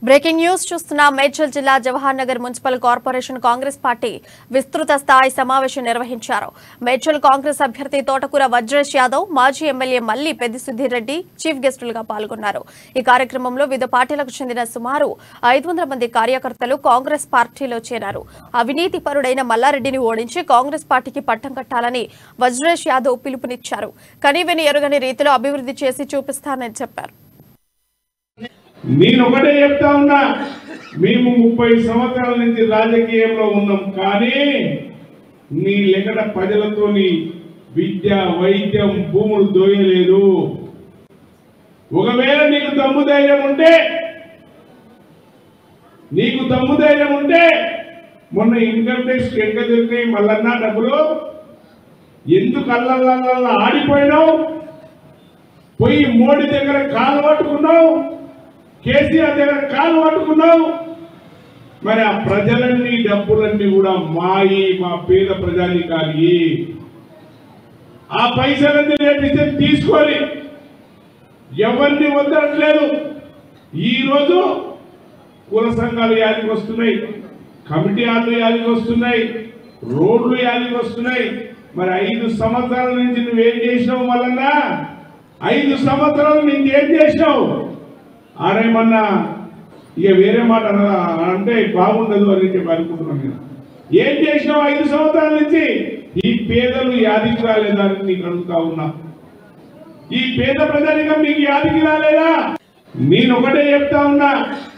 breaking news చూస్తున్న మేడ్చల్ జిల్లా Jawahar Nagar municipal corporation Congress party విస్తృత స్థాయి సమావేశం నిర్వహించారు మేడ్చల్ కాంగ్రెస్ అభ్యర్థి తోటకూర వజ్రేష్ యాదవ్ మాజీ ఎమ్మెల్యే మల్లి పెద్దిసుధీర్ రెడ్డి చీఫ్ గెస్టులుగా పాల్గొన్నారు ఈ కార్యక్రమంలో వివిధ పార్టీలకు చెందిన సుమారు ఐదు మంది కార్యకర్తలు కాంగ్రెస్ పార్టీలో చేరారు అవినీతి పరుడైన మల్లారెడ్డిని ఓడించి కాంగ్రెస్ పార్టీకి పట్టం కట్టాలని వజ్రేష్ యాదవ్ పిలుపునిచ్చారు కనీవిని ఎరుగని రీతిలో అభివృద్ధి చేసి చూపిస్తానని చెప్పారు నేను ఒకటే చెప్తా ఉన్నా మేము ముప్పై సంవత్సరాల నుంచి రాజకీయంలో ఉన్నాం కానీ నీ లెక్కట ప్రజలతోని విద్య వైద్యం భూములు దోయలేదు ఒకవేళ నీకు దమ్ము ధైర్యం ఉంటే నీకు దమ్ము ధైర్యం ఉంటే మొన్న ఇన్కమ్ ట్యాక్స్ ఎంత దొరికినాయి మళ్ళన్నా డబ్బులు ఎందుకు అల్లల్లా ఆడిపోయినావు పోయి మోడీ దగ్గర కాలు పట్టుకున్నావు కేసీఆర్ దగ్గర కాలు పట్టుకున్నావు మరి ఆ ప్రజలన్నీ డబ్బులన్నీ కూడా మాయి మా పేద ప్రజానికానికి ఆ పైసలన్నీ రేపిస్తే తీసుకొని ఎవరిని వదలట్లేదు ఈరోజు కుల సంఘాలు యాదికి వస్తున్నాయి కమిటీ హాళ్ళు యాదికి వస్తున్నాయి రోడ్లు యాదికి వస్తున్నాయి మరి ఐదు సంవత్సరాల నుంచి నువ్వేం చేసినావు మళ్ళా ఐదు సంవత్సరాలు నుంచి ఏం చేసినావు ఆడేమన్నా ఇక వేరే మాట అన- అంటే బాగుండదు అని చెప్పి అనుకుంటున్నాను నేను ఏం చేసినావు ఐదు సంవత్సరాల నుంచి ఈ పేదలు యాదికి రాలేదా అని నీకు అడుగుతా ఉన్నా ఈ పేద ప్రజానికం మీకు యాదికి రాలేదా నేను ఒకటే చెప్తా ఉన్నా